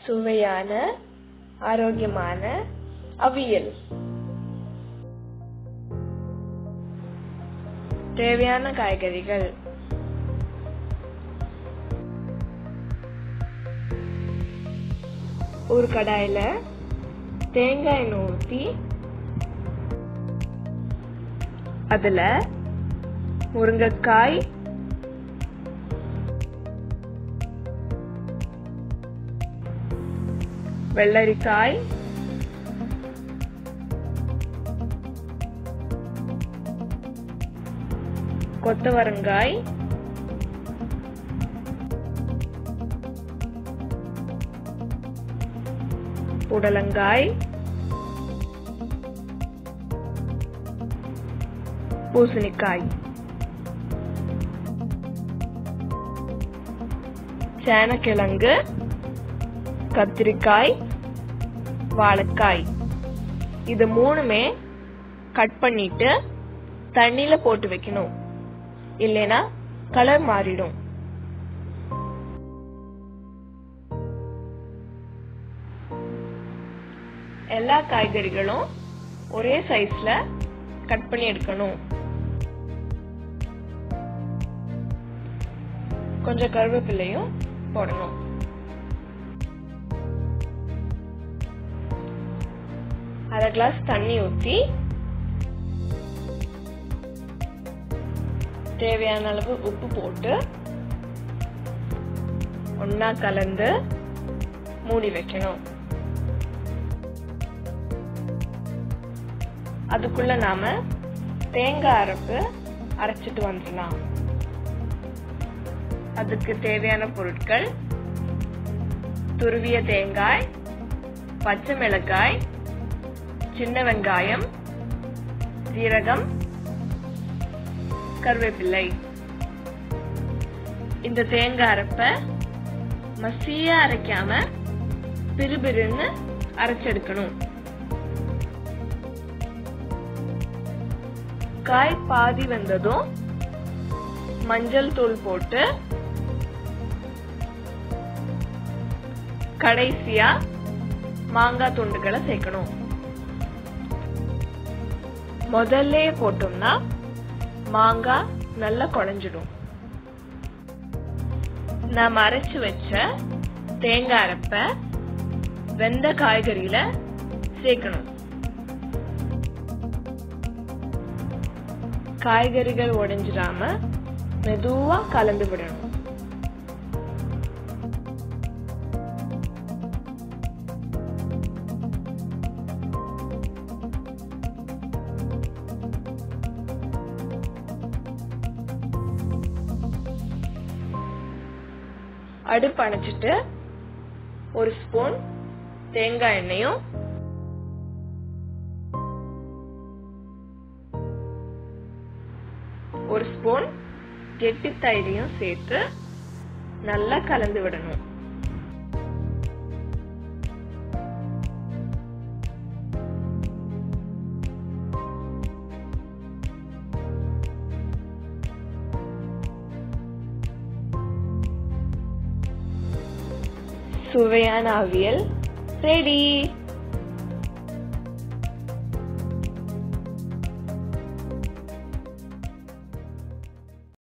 சுவையான ஆரோக்கியமான அவியல் தேவையான காய்கறிகள் ஒரு கடாயில தேங்காய் எண்ணெய் ஊற்றி அதுல முருங்கைக்காய் வெள்ளரிக்காய் கொத்தவரங்காய் புடலங்காய் பூசணிக்காய் சேனக்கிழங்கு கத்திரிக்காய் வாழைக்காய் இது மூணுமே கட் பண்ணிட்டு தண்ணியில போட்டு வைக்கணும் இல்லைனா கலர் மாறிடும் எல்லா காய்கறிகளும் ஒரே சைஸ்ல கட் பண்ணி எடுக்கணும் கொஞ்சம் கருவேப்பிலையும் போடணும் அரை கிளாஸ் தண்ணி ஊற்றி தேவையான அளவு உப்பு போட்டு ஒன்னா கலந்து மூடி வைக்கணும் அதுக்குள்ள நாம தேங்காய் அரைப்பு அரைச்சிட்டு வந்துடலாம் அதுக்கு தேவையான பொருட்கள் துருவிய தேங்காய் பச்சை மிளகாய் சின்ன வெங்காயம் ஜீரகம் கருவேப்பிள்ளை இந்த தேங்காய் அரைப்ப மசிய அரைக்காம பிறுபிறுன்னு அரைச்செடுக்கணும் காய் பாதி வெந்ததும் மஞ்சள் தூள் போட்டு கடைசியா மாங்காய் துண்டுகளை சேர்க்கணும் முதல்ல போட்டோம்னா மாங்காய் நல்லா குழஞ்சிடும் நாம் அரைச்சு வச்ச தேங்காய் அரைப்ப வெந்த காய்கறியில சேர்க்கணும் காய்கறிகள் உடைஞ்சிடாம மெதுவா கலந்து விடணும் அடுப்பு அணைச்சிட்டு ஒரு ஸ்பூன் தேங்காய் எண்ணெயும் ஒரு ஸ்பூன் கெட்டி தயிரையும் சேர்த்து நல்லா கலந்து விடணும் சுவையான அவியல் ரெடி